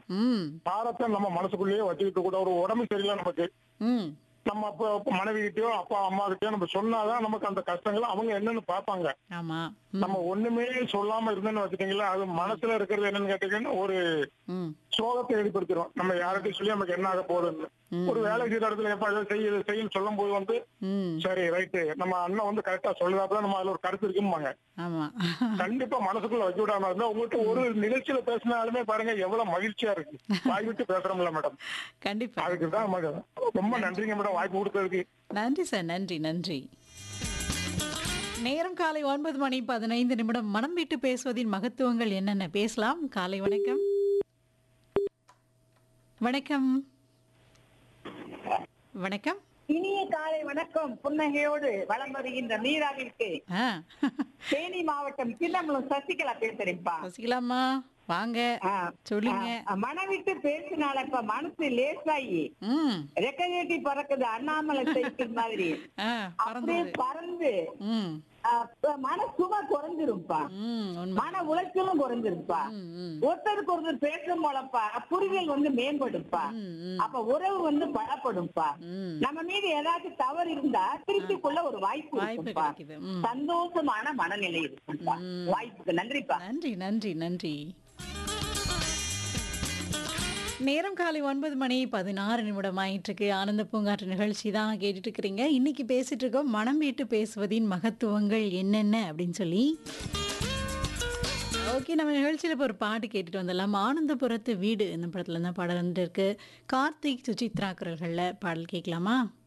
ம் பாரத்தை நம்ம மனசுக்குள்ளேயே வச்சுக்கிட்டு கூட ஒரு உடம்பு சரியில்லை நமக்கு ம் நம்ம அப்ப அப்ப மனைவி கிட்டயோ அப்பா அம்மா கிட்டயோ நம்ம சொன்னாதான் நமக்கு அந்த கஷ்டங்களை அவங்க என்னன்னு பாப்பாங்க ஆமா நம்ம ஒண்ணுமே சொல்லாம இருந்தேன்னு வச்சுட்டீங்களா அது மனசுல இருக்கிறது என்னன்னு கேட்டீங்கன்னா ஒரு ம் சோகத்தை ஏற்படுத்திடும் நம்ம யார்கிட்டயும் சொல்லி நமக்கு என்ன ஆக போகுதுன்னு ஒரு வேலை செய்யற இடத்துல எப்ப இதை செய்ய இதை செய்யன்னு சொல்லும் போது வந்து ம் சரி ரைட்டு நம்ம அண்ணன் வந்து கரெக்டா சொல்லுதாப்ப நம்ம அதுல ஒரு கருத்து இருக்கும்பாங்க ஆமா கண்டிப்பா மனசுக்குள்ள வச்சு விடாம இருந்தா உங்கள்கிட்ட ஒரு நிகழ்ச்சியில பேசினாலுமே பாருங்க எவ்வளவு மகிழ்ச்சியா இருக்கு வாய் விட்டு பேசுறோம்ல மேடம் கண்டிப்பா அதுக்குதான் மேடம் ரொம்ப நன்றிங்க மேடம் வாய்ப்பு கொடுத்ததுக்கு நன்றி சார் நன்றி நன்றி நேரம் காலை ஒன்பது மணி பதினைந்து நிமிடம் மனம் விட்டு பேசுவதின் மகத்துவங்கள் என்னென்ன பேசலாம் காலை வணக்கம் வணக்கம் வணக்கம் இனிய காலை வணக்கம் புன்னகையோடு வலம் வருகின்ற நீராவிற்கு ஆ தேனி மாவட்டம் சின்னமலம் சசிகலா பேசுறேன்ப்பா வசிக்கலாமா வாங்க ஆ, சொல்லுங்க ஆ, மனம் விட்டு பேசினாலப்பா மனசு லேசாயி ம் ரெக்ககேட்டி பறக்குது அண்ணாமலை சைக்கிள் மாதிரி ஆ அப்படியே பறந்தது பறந்து ம் ஆ, ப- மன சுமை குறைஞ்சிரும்ப்பா ம் உண்மை மன உளைச்சலும் குறைஞ்சிருப்பா ம் ம் ஒருத்தருக்கு ஒருத்தர் பேசும் போலப்பா புரிதல் வந்து மேம்படும்ப்பா ம் ம் அப்ப உறவு வந்து பலப்படும்ப்பா ம் நம்ம மீது ஏதாச்சும் தவறு இருந்தா திருப்பிக்குள்ள ஒரு வாய்ப்பு வாய்ப்பு இருக்கும்ப்பா கிடைக்குது ம் சந்தோஷமான மனநிலை இருக்கும்ப்பா ம். வாய்ப்புக்கு நன்றிப்பா நன்றி நன்றி நன்றி நேரம் காலை ஒன்பது மணி பதினாறு நிமிடம் ஆயிட்டுருக்கு ஆனந்த பூங்காற்று நிகழ்ச்சி தான் கேட்டுட்டு இருக்கிறீங்க இன்னைக்கு பேசிட்டு இருக்கோம் மனம் விட்டு பேசுவதின் மகத்துவங்கள் என்னென்ன அப்படின்னு சொல்லி ஓகே நம்ம நிகழ்ச்சியில் இப்போ ஒரு பாட்டு கேட்டுட்டு வந்துடலாம் ஆனந்தபுரத்து வீடு இந்த படத்துல தான் பாடல் வந்துட்டு இருக்கு கார்த்திக் சுசித்ரா குரல்களில் பாடல் கேட்கலாமா